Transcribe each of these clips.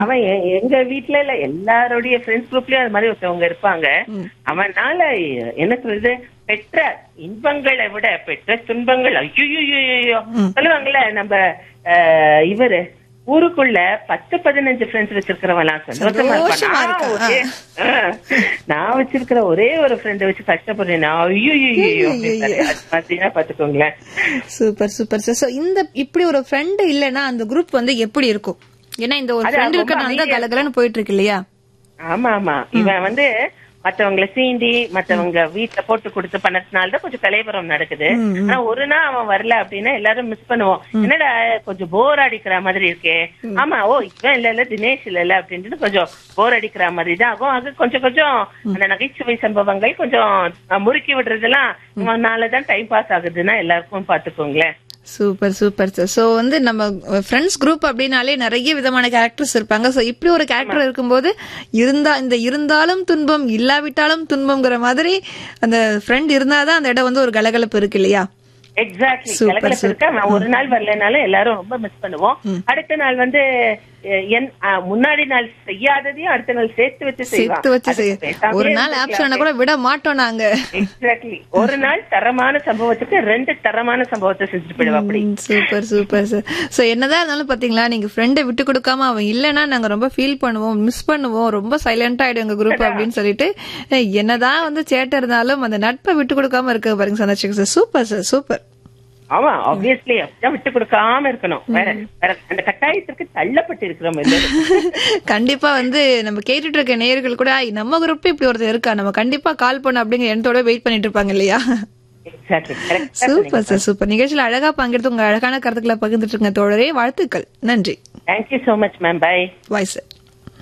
அவன் எ- எங்க வீட்ல இல்ல எல்லாருடைய ஃப்ரெண்ட்ஸ் குரூப்லயும் அது மாதிரி ஒருத்தவங்க இருப்பாங்க அவனால என்ன சொல்றது பெற்ற இன்பங்களை விட பெற்ற துன்பங்கள் ஐயோ சொல்லுவாங்கல்ல நம்ம அஹ், இவரு ஊருக்குள்ள பத்து பதினஞ்சு ஃப்ரெண்ட்ஸ் வச்சிருக்கிறவன்லாம் சந்தோஷமா இருப்பான். சந்தோஷமா நான் இருக்கா? ஒரே- ஆ, நான் வச்சிருக்கிற ஒரே ஒரு ஃப்ரெண்ட் வச்சு கஷ்டப்படுறேன் ஐயோ பாத்தீங்கன்னா பாத்துக்கோங்களேன் சூப்பர் சூப்பர் சார் சோ இந்த இப்படி ஒரு ஃப்ரெண்ட் இல்லனா அந்த குரூப் வந்து எப்படி இருக்கும் ஏன்னா இந்த ஒரு அது ஃப்ரெண்ட் ரொம்ப இருக்கிறனால தான் அமைதியா கலகலன்னு போயிட்டு இருக்கு இல்லையா ஆமா ஆமா இவன் வந்து மத்தவங்கள சீண்டி மத்தவங்க வீட்டுல போட்டு கொடுத்து பண்ணதுனாலதான் கொஞ்சம் கலைபுரம் நடக்குது ஆனா ஒரு நாள் அவன் வரல அப்படின்னா எல்லாரும் மிஸ் பண்ணுவோம் என்னடா கொஞ்சம் போர் அடிக்கிற மாதிரி இருக்கே ஆமா ஓ இவன் இல்ல இல்ல தினேஷ் இல்ல இல்ல அப்படின்ட்டு கொஞ்சம் போர் அடிக்கிற மாதிரி தான் ஆகும் அது கொஞ்சம் கொஞ்சம் அந்த நகைச்சுவை சம்பவங்கள் கொஞ்சம் அஹ், முறுக்கி விடுறதெல்லாம் இவனாலதான் டைம் பாஸ் ஆகுதுன்னா எல்லாருக்கும் பாத்துக்கோங்களேன் சூப்பர் சூப்பர் சார் சோ வந்து நம்ம ஃப்ரெண்ட்ஸ் குரூப் அப்படின்னாலே நிறைய விதமான கேரக்டர்ஸ் இருப்பாங்க சோ இப்படி ஒரு கேரக்டர் இருக்கும்போது இருந்தா இந்த இருந்தாலும் துன்பம் இல்லாவிட்டாலும் துன்பம்ங்கிற மாதிரி அந்த ஃப்ரெண்ட் இருந்தாதான் அந்த இடம் வந்து ஒரு கலகலப்பு இருக்கு இல்லையா எக்ஸாக்ட்லி Super, கலகலப்பு இருக்கு அவன் ஒரு நாள் வரலனாலும் எல்லாரும் ரொம்ப மிஸ் பண்ணுவோம் அடுத்த நாள் வந்து அஹ், என் அஹ், முன்னாடி நாள் செய்யாததையும் அடுத்த நாள் சேர்த்து வச்சு சேர்த்து வச்சு செய்ய ஒரு நாள் ஆப்ஷன் கூட விட மாட்டோம் நாங்க எக்ஸாக்ட்லி ஒரு நாள் தரமான சம்பவத்துக்கு ரெண்டு தரமான சம்பவத்தை செஞ்சுட்டு போயிடுவா அப்படி சூப்பர் சூப்பர் சார் சோ என்னதான் இருந்தாலும் பாத்தீங்களா நீங்க ஃப்ரெண்டை விட்டு கொடுக்காம அவன் இல்லனா நாங்க ரொம்ப ஃபீல் பண்ணுவோம் மிஸ் பண்ணுவோம் ரொம்ப சைலண்டா ஆயிடும் எங்க குரூப் அப்படின்னு சொல்லிட்டு அஹ், என்னதான் வந்து சேட்டை இருந்தாலும் அந்த நட்பை விட்டு கொடுக்காம இருக்க பாருங்க Chandrasekhar sir super sir super ஆமா ஆப்வியஸ்லி அப்படிதான் விட்டு கொடுக்காம இருக்கணும் வேற வேற அந்த கட்டாயத்திற்கு தள்ளப்பட்டு இருக்கிறோம் எல்லாரும் கண்டிப்பா வந்து நம்ம கேட்டுட்டு இருக்க நேயர்கள் கூட "ஐ, நம்ம குரூப்ல இப்படி ஒருத்தர் இருக்கா நம்ம கண்டிப்பா கால் பண்ண அப்படிங்கிற எண்ணத்தோட வெயிட் பண்ணிட்டு இருப்பாங்க இல்லையா எக்ஸாக்ட்லி கரெக்டா சூப்பர் சார் சூப்பர் நிகழ்ச்சியில அழகா பங்கெடுத்து உங்க அழகான கருத்துக்களை பகிர்ந்துட்டு இருங்க தோழரே வாழ்த்துக்கள் நன்றி thank you so much ma'am bye bye sir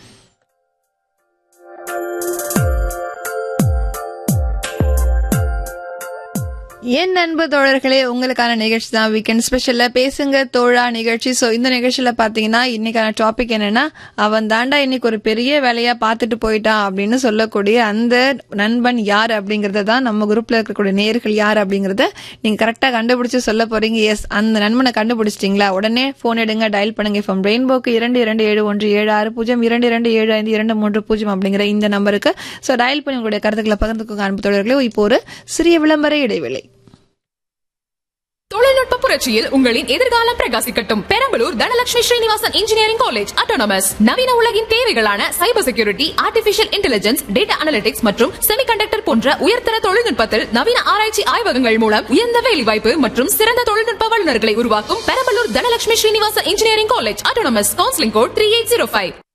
என் நண்பு தோழர்களே உங்களுக்கான நிகழ்ச்சி தான் வீக்கெண்ட் ஸ்பெஷல்ல பேசுங்க தோழா நிகழ்ச்சி சோ இந்த நிகழ்ச்சியில பாத்தீங்கன்னா இன்னைக்கான டாபிக் என்னன்னா அவன் தாண்டா இன்னைக்கு ஒரு பெரிய வேலையா பார்த்துட்டு போயிட்டான் அப்படின்னு சொல்லக்கூடிய அந்த நண்பன் யார் அப்படிங்கறத தான் நம்ம குரூப்ல இருக்கக்கூடிய நேர்கள் யார் அப்படிங்கறத நீங்க கரெக்டா கண்டுபிடிச்சு சொல்ல போறீங்க எஸ் அந்த நண்பனை கண்டுபிடிச்சிட்டீங்களா உடனே போன் எடுங்க டயல் பண்ணுங்க ஃப்ரம் ரெயின்போக்கு இரண்டு இரண்டு ஏழு ஒன்று ஏழு ஆறு பூஜ்ஜியம் இரண்டு இரண்டு ஏழு ஐந்து இரண்டு மூன்று பூஜ்ஜியம் அப்படிங்கிற இந்த நம்பருக்கு சோ டயல் பண்ணி உங்களுடைய கருத்துக்களை பகிர்ந்துக்கோங்க அன்பு தோழர்களே இப்போ ஒரு சிறிய விளம்பர இடைவேளை தொழில்நுட்ப புரட்சியில் உங்களின் எதிர்காலம் பிரகாசிக்கட்டும் Perambalur Dhanalakshmi Srinivasan engineering college autonomous நவீன உலகின் தேவைகளான cyber security artificial intelligence data analytics மற்றும் செமிகண்டக்டர் போன்ற உயர்தர தொழில்நுட்பத்தில் நவீன ஆராய்ச்சி ஆய்வகங்கள் மூலம் உயர்ந்த வேலைவாய்ப்பு மற்றும் சிறந்த தொழில்நுட்ப வல்லுநர்களை உருவாக்கும் Perambalur Dhanalakshmi Srinivasan engineering college autonomous counselling code three eight zero five